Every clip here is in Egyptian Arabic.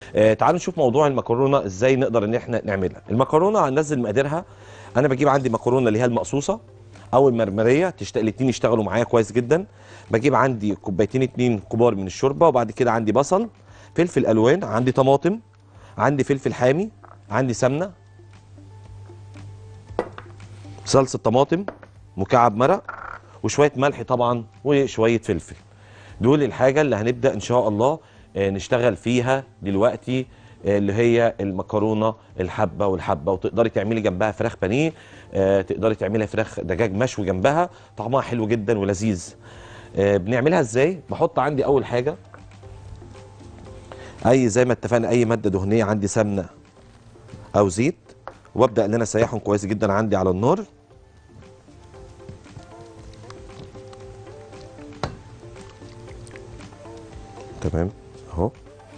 آه تعالوا نشوف موضوع المكرونه ازاي نقدر ان احنا نعملها المكرونه هننزل مقاديرها انا بجيب عندي مكرونه اللي هي المقصوصه او المرمريه تشت... الاثنين يشتغلوا معايا كويس جدا بجيب عندي كوبايتين اتنين كبار من الشوربه وبعد كده عندي بصل فلفل الوان عندي طماطم عندي فلفل حامي عندي سمنه صلصه طماطم مكعب مرق وشويه ملح طبعا وشويه فلفل دول الحاجه اللي هنبدا ان شاء الله آه، نشتغل فيها دلوقتي آه، اللي هي المكرونه الحبه والحبه وتقدري تعملي جنبها فراخ بانيه آه، تقدري تعملي فراخ دجاج مشوي جنبها طعمها حلو جدا ولذيذ آه، بنعملها ازاي بحط عندي اول حاجه اي زي ما اتفقنا اي ماده دهنيه عندي سمنه او زيت وابدا ان انا اسيحهم كويس جدا عندي على النار تمام اهو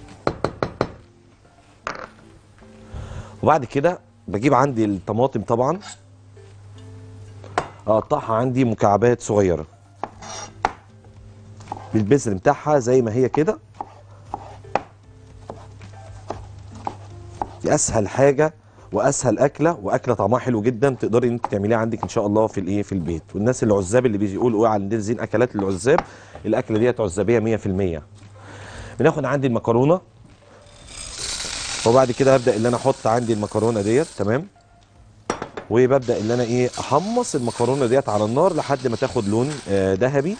وبعد كده بجيب عندي الطماطم طبعا اقطعها عندي مكعبات صغيره بالبذر بتاعها زي ما هي كده دي اسهل حاجه واسهل اكله واكله طعمها حلو جدا تقدري ان انت تعمليها عندك ان شاء الله في الايه في البيت والناس العزاب اللي بيقولوا عندنا زين اكلات للعزاب الاكله ديت عزابيه 100% بناخد عندي المكرونه وبعد كده هبدا ان انا احط عندي المكرونه ديت تمام وببدا ان انا ايه احمص المكرونه ديت على النار لحد ما تاخد لون آه، ذهبي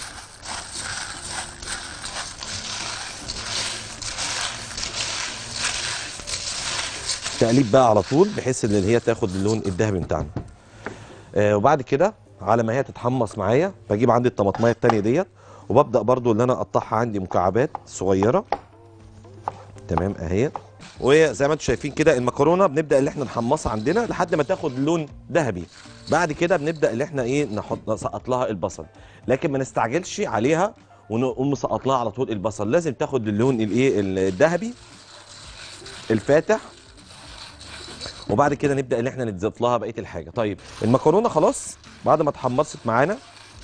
تقليب بقى على طول بحيث ان هي تاخد اللون الذهبي بتاعنا آه وبعد كده على ما هي تتحمص معايا بجيب عندي الطماطميه التانية ديت وببدا برضو ان انا اقطعها عندي مكعبات صغيره تمام اهي وزي ما انتم شايفين كده المكرونه بنبدا اللي احنا نحمصها عندنا لحد ما تاخد لون ذهبي بعد كده بنبدا اللي احنا ايه نحط نسقط لها البصل لكن ما نستعجلش عليها ونقوم مسقط لها على طول البصل لازم تاخد اللون الايه الذهبي الفاتح وبعد كده نبدا ان احنا نضيف لها بقيه الحاجه طيب المكرونه خلاص بعد ما اتحمصت معانا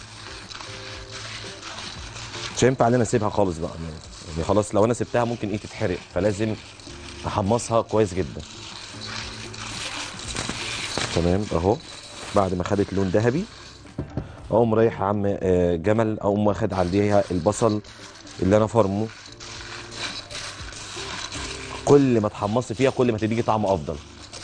مش هينفع ان انا اسيبها خالص بقى يعني خلاص لو انا سبتها ممكن ايه تتحرق فلازم احمصها كويس جدا تمام اهو بعد ما خدت لون ذهبي اقوم رايح يا عم آه، جمل اقوم واخد عليها البصل اللي انا فرمه كل ما تحمصي فيها كل ما تديكي طعم افضل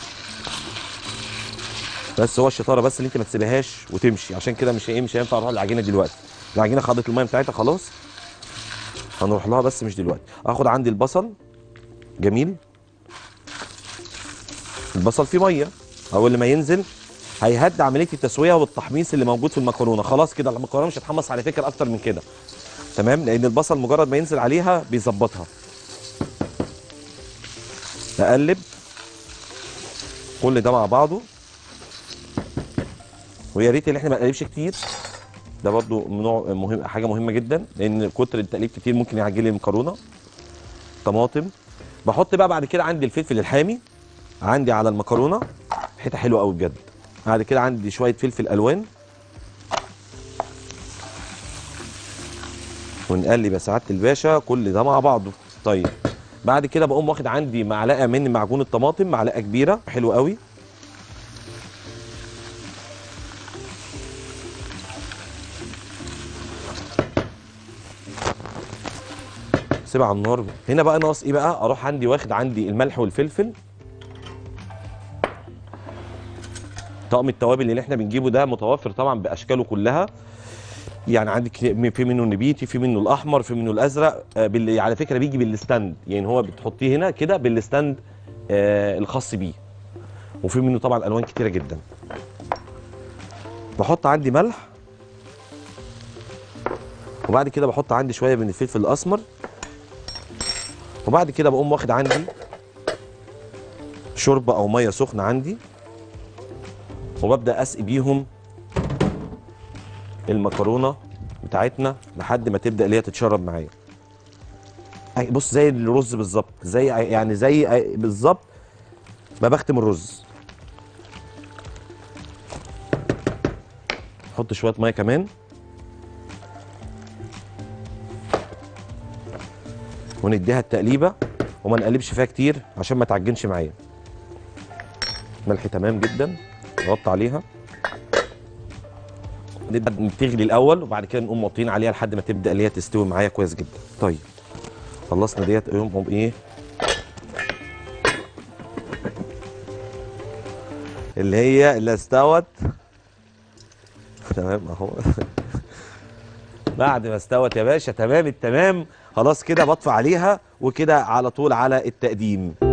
بس هو الشطاره بس اللي انت ما تسيبهاش وتمشي عشان كده مش ايه مش هينفع اروح العجينه دلوقتي العجينه خدت الميه بتاعتها خلاص هنروح لها بس مش دلوقتي اخد عندي البصل جميل البصل فيه ميه اول ما ينزل هيهد عمليه التسويه والتحميص اللي موجود في المكرونه خلاص كده المكرونه مش هتحمص على فكره اكتر من كده تمام لان البصل مجرد ما ينزل عليها بيظبطها اقلب كل ده مع بعضه ويا ريت ان احنا ما نقلبش كتير ده برضو نوع مهم حاجه مهمه جدا لان كتر التقليب كتير ممكن يعجل لي المكرونه طماطم بحط بقى بعد كده عندي الفلفل الحامي عندي على المكرونه حته حلوه قوي بجد بعد كده عندي شويه فلفل الوان ونقلب يا سعاده الباشا كل ده مع بعضه طيب بعد كده بقوم واخد عندي معلقه من معجون الطماطم معلقه كبيره حلو قوي سيبها على النار هنا بقى ناقص ايه بقى اروح عندي واخد عندي الملح والفلفل طقم التوابل اللي احنا بنجيبه ده متوفر طبعا باشكاله كلها يعني عندك في منه النبيتي في منه الاحمر في منه الازرق آه، بال- على فكره بيجي بالستاند يعني هو بتحطيه هنا كده بالستاند آه، الخاص بيه وفي منه طبعا الوان كتيره جدا بحط عندي ملح وبعد كده بحط عندي شويه من الفلفل الاسمر وبعد كده بقوم واخد عندي شوربه او ميه سخنه عندي وببدا اسقي بيهم المكرونه بتاعتنا لحد ما تبدا اللي هي تتشرب معايا أي- بص زي الرز بالظبط زي يعني زي أي- بالظبط ما بختم الرز حط شويه ميه كمان ونديها التقليبه وما نقلبش فيها كتير عشان ما تعجنش معايا ملح تمام جدا نغطي عليها نبدا تغلي الاول وبعد كده نقوم موطين عليها لحد ما تبدا اللي هي تستوي معايا كويس جدا طيب خلصنا ديت اقوم قوم ايه اللي هي اللي استوت تمام اهو بعد ما استوت يا باشا تمام التمام خلاص كده بطفي عليها وكده على طول على التقديم